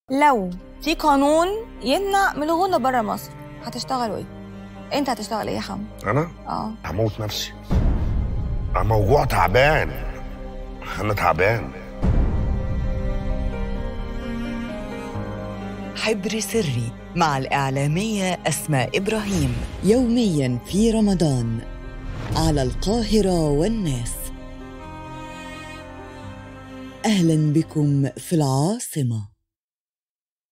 لو في قانون يمنع من الغنى بره مصر هتشتغلوا ايه؟ انت هتشتغل ايه يا حمو؟ انا اه هموت نفسي انا موجوع تعبان انا تعبان حبر سري مع الإعلامية أسماء إبراهيم يوميا في رمضان على القاهرة والناس أهلا بكم في العاصمة